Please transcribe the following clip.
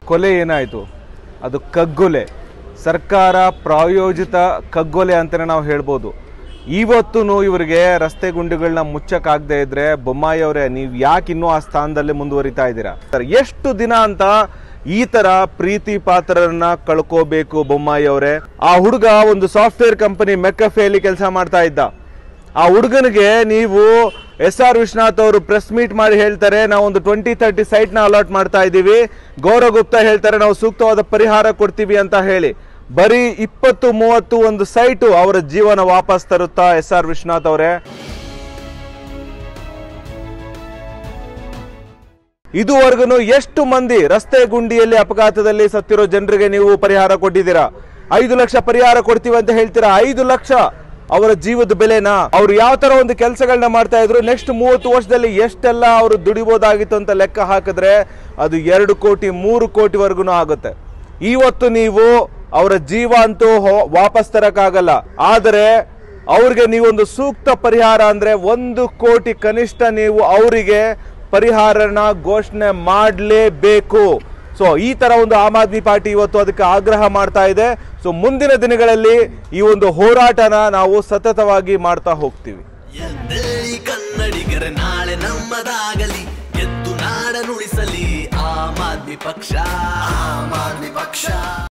ಕೊಲೆ ಏನಾಯಿತು ಅದು ಕಗ್ಗೊಲೆ ಸರ್ಕಾರ ಪ್ರಾಯೋಜಿತ ಕಗ್ಗೊಲೆ ಅಂತಲೇ ನಾವು ಹೇಳ್ಬೋದು ಇವತ್ತೂ ಇವರಿಗೆ ರಸ್ತೆ ಗುಂಡಿಗಳನ್ನ ಮುಚ್ಚಕ್ಕಾಗದೇ ಇದ್ರೆ ಬೊಮ್ಮಾಯಿ ಅವರೇ ನೀವು ಯಾಕೆ ಇನ್ನೂ ಆ ಸ್ಥಾನದಲ್ಲಿ ಮುಂದುವರಿತಾ ಇದ್ದೀರಾ ಸರ್ ಎಷ್ಟು ದಿನ ಅಂತ ಈ ತರ ಪ್ರೀತಿ ಪಾತ್ರರನ್ನ ಕಳ್ಕೋಬೇಕು ಬೊಮ್ಮಾಯಿ ಅವರೇ ಆ ಹುಡುಗ ಒಂದು ಸಾಫ್ಟ್ವೇರ್ ಕಂಪನಿ ಮೆಕ್ಕಫೆಯಲ್ಲಿ ಕೆಲಸ ಮಾಡ್ತಾ ಇದ್ದ ಆ ಹುಡುಗನಿಗೆ ನೀವು ಎಸ್ ಆರ್ ವಿಶ್ವನಾಥ್ ಅವರು ಪ್ರೆಸ್ ಮೀಟ್ ಮಾಡಿ ಹೇಳ್ತಾರೆ ನಾವು ಒಂದು ಟ್ವೆಂಟಿ ತರ್ಟಿ ಸೈಟ್ನ ಅಲಾಟ್ ಮಾಡ್ತಾ ಇದ್ದೀವಿ ಗೌರವ್ ಗುಪ್ತಾ ಹೇಳ್ತಾರೆ ನಾವು ಸೂಕ್ತವಾದ ಪರಿಹಾರ ಕೊಡ್ತೀವಿ ಅಂತ ಹೇಳಿ ಬರೀ ಇಪ್ಪತ್ತು ಮೂವತ್ತು ಒಂದು ಸೈಟು ಅವರ ಜೀವನ ವಾಪಸ್ ತರುತ್ತಾ ಎಸ್ ಆರ್ ವಿಶ್ವನಾಥ್ ಅವರೇ ಇದುವರೆಗೂ ಎಷ್ಟು ಮಂದಿ ರಸ್ತೆ ಗುಂಡಿಯಲ್ಲಿ ಅಪಘಾತದಲ್ಲಿ ಸತ್ತಿರೋ ಜನರಿಗೆ ನೀವು ಪರಿಹಾರ ಕೊಟ್ಟಿದ್ದೀರಾ ಐದು ಲಕ್ಷ ಪರಿಹಾರ ಕೊಡ್ತೀವಿ ಅಂತ ಹೇಳ್ತೀರಾ ಐದು ಲಕ್ಷ ಅವರ ಜೀವದ ಬೆಲೆನಾ ಅವ್ರು ಯಾವ ತರ ಒಂದು ಕೆಲಸಗಳನ್ನ ಮಾಡ್ತಾ ಇದ್ರು ನೆಕ್ಸ್ಟ್ ಮೂವತ್ತು ವರ್ಷದಲ್ಲಿ ಎಷ್ಟೆಲ್ಲ ಅವರು ದುಡಿಬೋದಾಗಿತ್ತು ಅಂತ ಲೆಕ್ಕ ಹಾಕಿದ್ರೆ ಅದು ಎರಡು ಕೋಟಿ ಮೂರು ಕೋಟಿವರೆಗೂ ಆಗುತ್ತೆ ಇವತ್ತು ನೀವು ಅವರ ಜೀವ ಅಂತೂ ಹೋ- ವಾಪಸ್ ತರಕ್ಕಾಗಲ್ಲ ಆದರೆ ಅವ್ರಿಗೆ ನೀವೊಂದು ಸೂಕ್ತ ಪರಿಹಾರ ಅಂದ್ರೆ ಒಂದು ಕೋಟಿ ಕನಿಷ್ಠ ನೀವು ಅವರಿಗೆ ಪರಿಹಾರನ ಘೋಷಣೆ ಮಾಡಲೇಬೇಕು ಸೊ ಈ ತರ ಒಂದು ಆಮ್ ಆದ್ಮಿ ಪಾರ್ಟಿ ಇವತ್ತು ಅದಕ್ಕೆ ಆಗ್ರಹ ಮಾಡ್ತಾ ಇದೆ ಸೊ ಮುಂದಿನ ದಿನಗಳಲ್ಲಿ ಈ ಒಂದು ಹೋರಾಟನ ನಾವು ಸತತವಾಗಿ ಮಾಡ್ತಾ ಹೋಗ್ತೀವಿ ಎದ್ದೇಳಿ ಕನ್ನಡಿಗರ ನಾಳೆ ನಮ್ಮದಾಗಲಿ ಎದ್ದು ನಾಡ ನುಡಿಸಲಿ ಆಮ್ ಆದ್ಮಿ ಪಕ್ಷ ಆಮ್ ಆದ್ಮಿ ಪಕ್ಷ